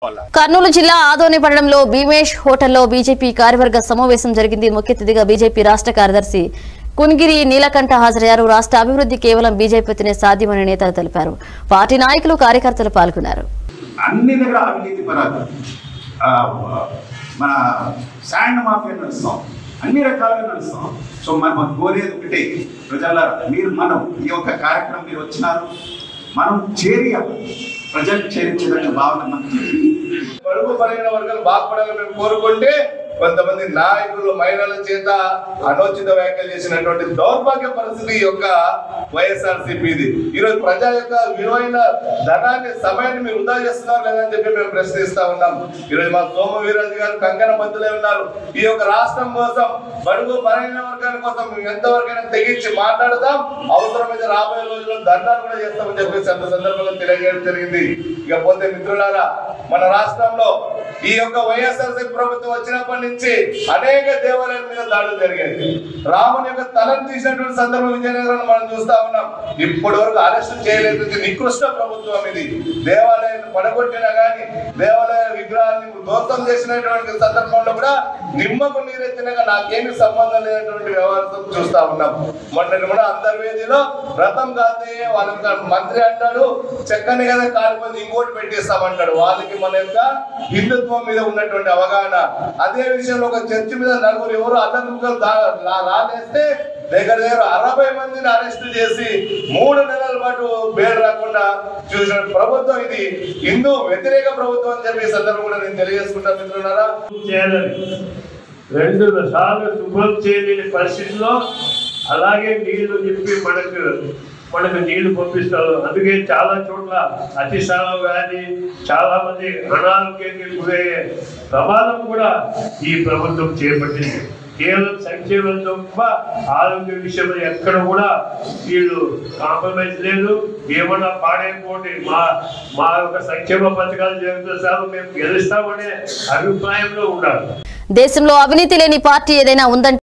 కర్నూలు జిల్లా ఆదోని పట్టణంలో భీమేష్ హోటల్లో బీజేపీ కార్యవర్గ సమావేశం జరిగింది ముఖ్య అతిథిగా బీజేపీ రాష్ట్ర కార్యదర్శి కున్గిరి నీలకంఠ హాజరయ్యారు రాష్ట్ర అభివృద్ధి కేవలం బీజేపీతోనే సాధ్యమని నేతలు తెలిపారు పార్టీ నాయకులు కార్యకర్తలు పాల్గొన్నారు అన్ని దగ్గర అవినీతి పరాలు ఆ, మన శాండ్ మాఫియా నడుస్తాం అన్ని రకాలుగా నడుస్తాం సో మనం కోరేది ఒకటే ప్రజల మీరు మనం ఈ యొక్క కార్యక్రమం మీరు వచ్చినారు మనం చేరియ ప్రజలకు చేరించేదనే భావన మనకి బడుగు బలహీన వర్గాలు బాగుపడాలని మేము కోరుకుంటే కొంతమంది నాయకులు మహిళల చేత అనోచిత వ్యాఖ్యలు చేసినటువంటి దౌర్భాగ్య పరిస్థితి ఈ యొక్క వైఎస్ఆర్ ఇది ఈరోజు ప్రజా యొక్క విలువైన ధనాన్ని సమయాన్ని మీరు వృధా చేస్తున్నారు లేదని చెప్పి మేము ప్రశ్నిస్తా ఉన్నాం ఈరోజు మా సోమ వీరాజు గారు కంకణ బద్దులే ఉన్నారు ఈ యొక్క రాష్ట్రం కోసం బడుగు బలహీన వర్గాల కోసం మేము ఎంతవరకైనా తెగించి మాట్లాడదాం అవసరమైతే రాబోయే రోజుల్లో ధర్నాలు కూడా చేస్తామని చెప్పేసి అంత సందర్భంగా తెలియజేయడం జరిగింది ఇకపోతే మిత్రులారా మన రాష్ట్రంలో ఈ యొక్క వైఎస్ఆర్సీ ప్రభుత్వం వచ్చినప్పటి నుంచి అనేక దేవాలయాల మీద దాడులు జరిగాయి రాముని యొక్క తలను తీసినటువంటి సందర్భం విజయనగరంలో మనం చూస్తా ఉన్నాం ఇప్పటి వరకు అరెస్ట్ చేయలేదు నికృష్ట ప్రభుత్వం ఇది దేవాలయాన్ని పడగొట్టినా గానీ దేవాలయ విగ్రహాన్ని ధ్వంసం చేసినటువంటి సందర్భంలో కూడా నిమ్మకు నీరెత్తినగా నాకేమి సంబంధం లేనటువంటి వ్యవహారం చూస్తా ఉన్నాం మొన్నటి కూడా అంతర్వేదిలో రథం కాదే వాళ్ళ మంత్రి అంటాడు చెక్కని కదా కాలిపోయి ఇంకోటి పెట్టేస్తామంటాడు వాళ్ళకి మన యొక్క హిందుత్వం మీద ఉన్నటువంటి అవగాహన అదే విషయంలో ఒక చర్చి మీద నలుగురు ఎవరు అల్లముక్కలు రాలేస్తే దగ్గర దగ్గర అరవై మందిని అరెస్ట్ చేసి మూడు నెలల పాటు బెయిల్ రాకుండా చూసిన ప్రభుత్వం ఇది హిందూ వ్యతిరేక ప్రభుత్వం అని చెప్పి ఈ సందర్భం కూడా నేను తెలియజేసుకుంటా మిత్రులారా చేయాలని రెండు సార్లు శుభ్రం చేయలేని పరిస్థితిలో అలాగే నీళ్లు నింపి మనకు మనకు నీళ్లు పంపిస్తారు అందుకే చాలా చోట్ల అతిసారం వ్యాధి చాలా మంది అనారోగ్యానికి గురయ్యే ప్రమాదం కూడా ఈ ప్రభుత్వం చేపట్టింది కేవలం సంక్షేమంతో తప్ప ఆరోగ్య విషయంలో ఎక్కడ కూడా వీళ్ళు కాంప్రమైజ్ లేదు ఏమన్నా పాడైపోండి మా మా యొక్క సంక్షేమ పథకాలు జరుగుతారు మేము గెలుస్తామనే అభిప్రాయంలో ఉండాలి దేశంలో అవినీతి లేని పార్టీ ఏదైనా ఉందంటే